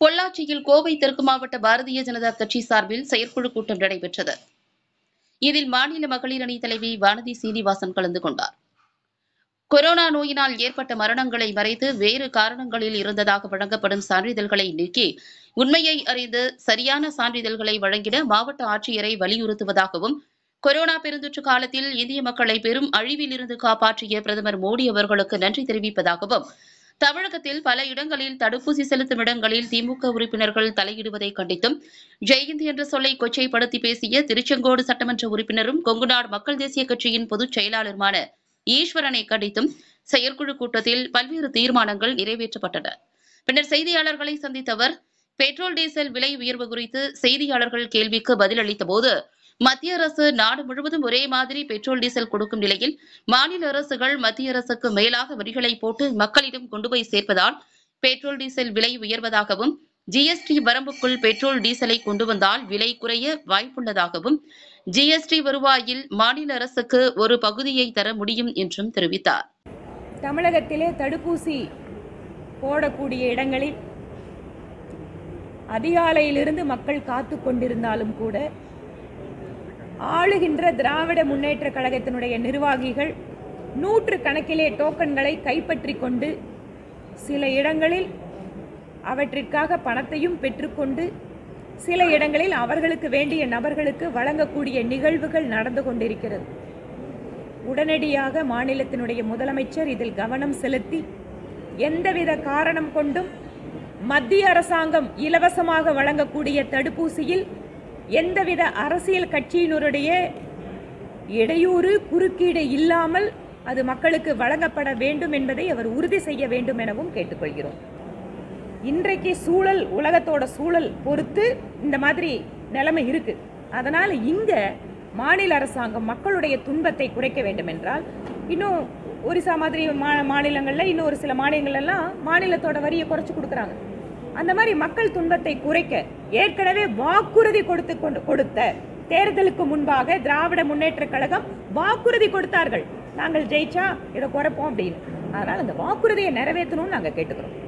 பொள்ளாச்சியில் கோவை தெற்கு மாவட்ட பாரதிய ஜனதா கட்சி சார்பில் செயற்குழு கூட்டம் நடைபெற்றது இதில் மாநில மகளிர் அணி தலைவி வானதி சீனிவாசன் கலந்து கொண்டார் கொரோனா நோயினால் ஏற்பட்ட மரணங்களை மறைத்து வேறு காரணங்களில் இருந்ததாக வழங்கப்படும் சான்றிதழ்களை நீக்கி உண்மையை அறிந்து சரியான சான்றிதழ்களை வழங்கிட மாவட்ட ஆட்சியரை வலியுறுத்துவதாகவும் கொரோனா பெருந்தொற்று காலத்தில் இந்திய மக்களை பெரும் அழிவிலிருந்து காப்பாற்றிய பிரதமர் மோடி அவர்களுக்கு நன்றி தெரிவிப்பதாகவும் தமிழகத்தில் பல இடங்களில் தடுப்பூசி செலுத்தும் இடங்களில் திமுக உறுப்பினர்கள் தலையிடுவதை கண்டித்தும் ஜெயந்த் என்ற சொல்லை கொச்சைப்படுத்தி பேசிய திருச்செங்கோடு சட்டமன்ற உறுப்பினரும் கொங்குநாடு மக்கள் தேசிய கட்சியின் பொதுச் செயலாளருமான ஈஸ்வரனை கண்டித்தும் செயற்குழு கூட்டத்தில் பல்வேறு தீர்மானங்கள் நிறைவேற்றப்பட்டன பின்னர் செய்தியாளர்களை சந்தித்த அவர் பெட்ரோல் டீசல் விலை உயர்வு குறித்து செய்தியாளர்கள் கேள்விக்கு பதிலளித்தபோது மத்திய அரசு நாடு முழுவதும் ஒரே மாதிரி பெட்ரோல் டீசல் கொடுக்கும் நிலையில் மாநில அரசுகள் மத்திய அரசுக்கு மேலாக வரிகளை போட்டு மக்களிடம் கொண்டு போய் சேர்ப்பதால் பெட்ரோல் டீசல் விலை உயர்வதாகவும் ஜிஎஸ்டி வரம்புக்குள் பெட்ரோல் டீசலை கொண்டு வந்தால் விலை குறைய வாய்ப்புள்ளதாகவும் ஜிஎஸ்டி வருவாயில் மாநில அரசுக்கு ஒரு பகுதியை தர முடியும் என்றும் தெரிவித்தார் தமிழகத்திலே தடுப்பூசி போடக்கூடிய இடங்களில் அதிகாலையிலிருந்து மக்கள் காத்து கொண்டிருந்தாலும் கூட ஆளுகின்ற திராவிட முன்னேற்ற கழகத்தினுடைய நிர்வாகிகள் நூற்று கணக்கிலே டோக்கன்களை கைப்பற்றி கொண்டு சில இடங்களில் அவற்றிற்காக பணத்தையும் பெற்றுக்கொண்டு சில இடங்களில் அவர்களுக்கு வேண்டிய நபர்களுக்கு வழங்கக்கூடிய நிகழ்வுகள் நடந்து கொண்டிருக்கிறது உடனடியாக மாநிலத்தினுடைய முதலமைச்சர் இதில் கவனம் செலுத்தி எந்தவித காரணம் கொண்டும் மத்திய அரசாங்கம் இலவசமாக வழங்கக்கூடிய தடுப்பூசியில் எந்தவித அரசியல் கட்சியினருடைய இடையூறு குறுக்கீடு இல்லாமல் அது மக்களுக்கு வழங்கப்பட வேண்டும் என்பதை அவர் உறுதி செய்ய வேண்டும் எனவும் கேட்டுக்கொள்கிறோம் இன்றைக்கு சூழல் உலகத்தோட சூழல் பொறுத்து இந்த மாதிரி நிலைமை இருக்கு அதனால் இங்க மாநில அரசாங்கம் மக்களுடைய துன்பத்தை குறைக்க வேண்டும் என்றால் இன்னும் ஒரிசா மாதிரி மா மாநிலங்களில் இன்னும் ஒரு சில மாநிலங்கள்லாம் மாநிலத்தோட வரியை குறைச்சி கொடுக்குறாங்க அந்த மாதிரி மக்கள் துன்பத்தை குறைக்க ஏற்கனவே வாக்குறுதி கொடுத்து கொண்டு கொடுத்த தேர்தலுக்கு முன்பாக திராவிட முன்னேற்ற கழகம் வாக்குறுதி கொடுத்தார்கள் நாங்கள் ஜெயிச்சா இதை குறைப்போம் அப்படின்னு அதனால் அந்த வாக்குறுதியை நிறைவேற்றணும்னு நாங்கள் கேட்டுக்கிறோம்